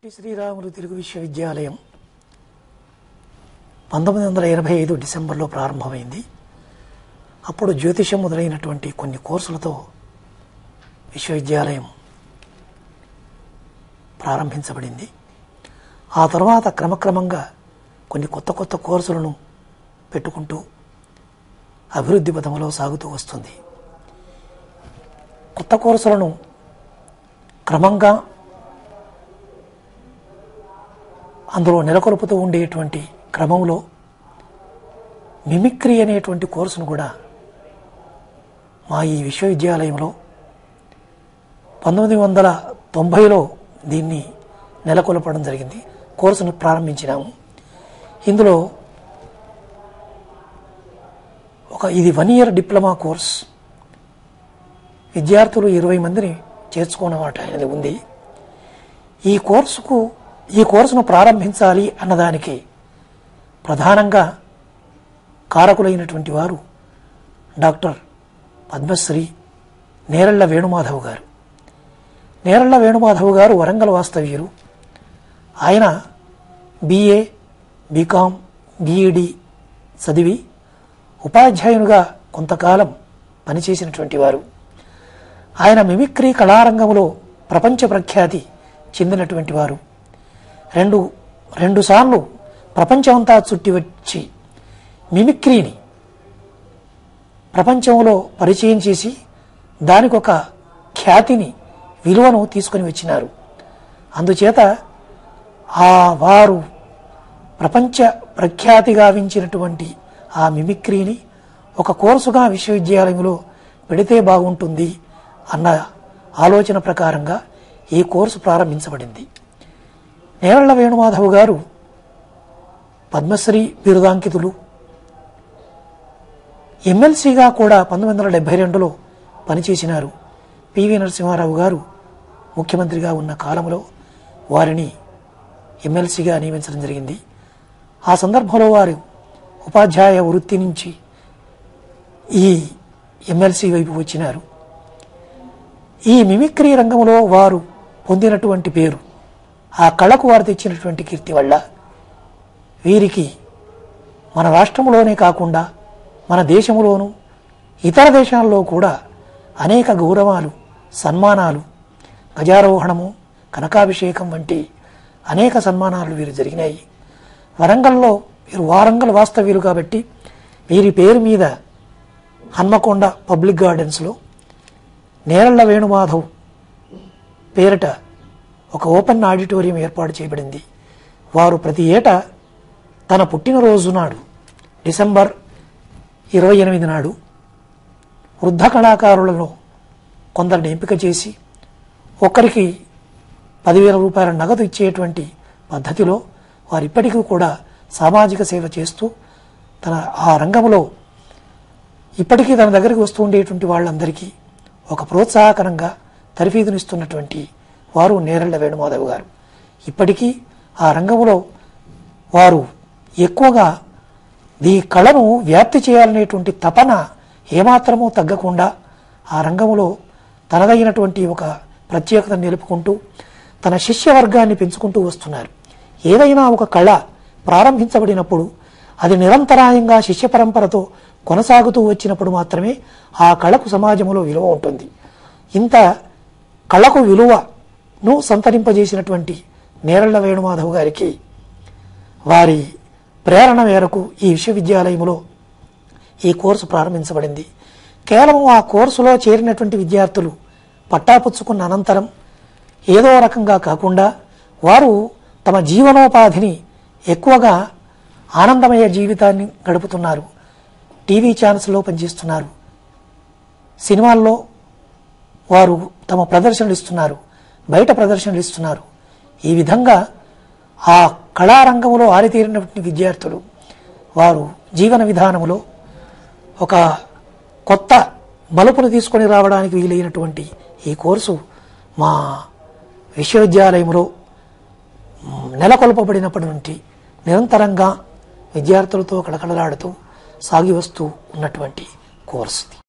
పొట్టి శ్రీరాములు తెలుగు విశ్వవిద్యాలయం పంతొమ్మిది వందల ఎనభై ఐదు డిసెంబర్లో ప్రారంభమైంది అప్పుడు జ్యోతిషం మొదలైనటువంటి కొన్ని కోర్సులతో విశ్వవిద్యాలయం ప్రారంభించబడింది ఆ తర్వాత క్రమక్రమంగా కొన్ని కొత్త కొత్త కోర్సులను పెట్టుకుంటూ అభివృద్ధి పథంలో సాగుతూ వస్తుంది కొత్త కోర్సులను క్రమంగా అందులో నెలకొల్పుతూ ఉండేటువంటి క్రమంలో మిమిక్రీ అనేటువంటి కోర్సును కూడా మా ఈ విశ్వవిద్యాలయంలో పంతొమ్మిది వందల తొంభైలో దీన్ని నెలకొల్పడం జరిగింది కోర్సును ప్రారంభించినాము ఇందులో ఒక ఇది వన్ ఇయర్ డిప్లొమా కోర్స్ విద్యార్థులు ఇరవై మందిని చేర్చుకోవడం అనేది ఉంది ఈ కోర్సుకు ఈ కోర్సును ప్రారంభించాలి అన్నదానికి ప్రధానంగా కారకులైనటువంటి వారు డాక్టర్ పద్మశ్రీ నేరళ్ల వేణుమాధవ్ గారు నేరళ్ల వేణుమాధవ్ గారు వరంగల్ వాస్తవ్యులు ఆయన బిఏ బీకాం బీఈడి చదివి ఉపాధ్యాయునిగా కొంతకాలం పనిచేసినటువంటి వారు ఆయన మిమిక్రీ కళారంగంలో ప్రపంచ ప్రఖ్యాతి చెందినటువంటి వారు రెండు రెండుసార్లు ప్రపంచమంతా చుట్టి వచ్చి మిమిక్రీని ప్రపంచంలో పరిచయం చేసి దానికి ఒక ఖ్యాతిని విలువను తీసుకొని వచ్చినారు అందుచేత ఆ వారు ప్రపంచ ప్రఖ్యాతి గావించినటువంటి ఆ మిమిక్రీని ఒక కోర్సుగా విశ్వవిద్యాలయంలో పెడితే బాగుంటుంది అన్న ఆలోచన ప్రకారంగా ఈ కోర్సు ప్రారంభించబడింది నేరళ్ల వేణుమాధవ్ గారు పద్మశ్రీ బిరుదాంకితులు ఎమ్మెల్సీగా కూడా పంతొమ్మిది వందల డెబ్బై రెండులో పనిచేసినారు పివి నరసింహారావు గారు ముఖ్యమంత్రిగా ఉన్న కాలంలో వారిని ఎమ్మెల్సీగా నియమించడం జరిగింది ఆ సందర్భంలో వారు ఉపాధ్యాయ వృత్తి నుంచి ఈ ఎమ్మెల్సీ వైపు వచ్చినారు ఈ మిమిక్రీ రంగంలో వారు పొందినటువంటి పేరు ఆ కళకు వారు తెచ్చినటువంటి కీర్తి వల్ల వీరికి మన రాష్ట్రంలోనే కాకుండా మన దేశంలోనూ ఇతర దేశాల్లో కూడా అనేక గౌరవాలు సన్మానాలు గజారోహణము కనకాభిషేకం వంటి అనేక సన్మానాలు వీరు జరిగినాయి వరంగల్లో వీరు వారంగల్ వాస్తవ్యులు కాబట్టి వీరి పేరు మీద హన్మకొండ పబ్లిక్ గార్డెన్స్లో నేరళ్ల వేణుమాధవ్ పేరిట ఒక ఓపెన్ ఆడిటోరియం ఏర్పాటు చేయబడింది వారు ప్రతి ఏటా తన పుట్టినరోజు నాడు డిసెంబర్ ఇరవై ఎనిమిది నాడు వృద్ధ కళాకారులను కొందరిని ఎంపిక చేసి ఒకరికి పదివేల రూపాయల నగదు ఇచ్చేటువంటి పద్ధతిలో వారు ఇప్పటికీ కూడా సామాజిక సేవ చేస్తూ తన ఆ రంగంలో ఇప్పటికీ తన దగ్గరికి వస్తూ ఉండేటువంటి వాళ్ళందరికీ ఒక ప్రోత్సాహకరంగా తరఫీదునిస్తున్నటువంటి వారు నేరళ్ల వేణుమాధవ్ గారు ఇప్పటికీ ఆ రంగంలో వారు ఎక్కువగా ఈ కళను వ్యాప్తి చేయాలనేటువంటి తపన ఏమాత్రమూ తగ్గకుండా ఆ రంగంలో తనదైనటువంటి ఒక ప్రత్యేకతను నిలుపుకుంటూ తన శిష్య వర్గాన్ని పెంచుకుంటూ వస్తున్నారు ఏదైనా ఒక కళ ప్రారంభించబడినప్పుడు అది నిరంతరాయంగా శిష్య పరంపరతో కొనసాగుతూ వచ్చినప్పుడు మాత్రమే ఆ కళకు సమాజంలో విలువ ఉంటుంది ఇంత కళకు విలువను సంతరింపజేసినటువంటి నేరళ్ల వేణుమాధవ్ గారికి వారి ప్రేరణ మేరకు ఈ విశ్వవిద్యాలయంలో ఈ కోర్సు ప్రారంభించబడింది కేవలం ఆ కోర్సులో చేరినటువంటి విద్యార్థులు పట్టాపుచ్చుకున్న అనంతరం ఏదో రకంగా కాకుండా వారు తమ జీవనోపాధిని ఎక్కువగా ఆనందమయ జీవితాన్ని గడుపుతున్నారు టీవీ ఛానల్స్లో పనిచేస్తున్నారు సినిమాల్లో వారు తమ ప్రదర్శనలు ఇస్తున్నారు బయట ప్రదర్శనలు ఇస్తున్నారు ఈ విధంగా ఆ కళారంగంలో ఆరితేరినటువంటి విద్యార్థులు వారు జీవన విధానంలో ఒక కొత్త మలుపును తీసుకొని రావడానికి వీలైనటువంటి ఈ కోర్సు మా విశ్వవిద్యాలయంలో నెలకొల్పబడినప్పటి నుండి నిరంతరంగా విద్యార్థులతో కళకళలాడుతూ సాగి వస్తూ ఉన్నటువంటి కోర్సు ఇది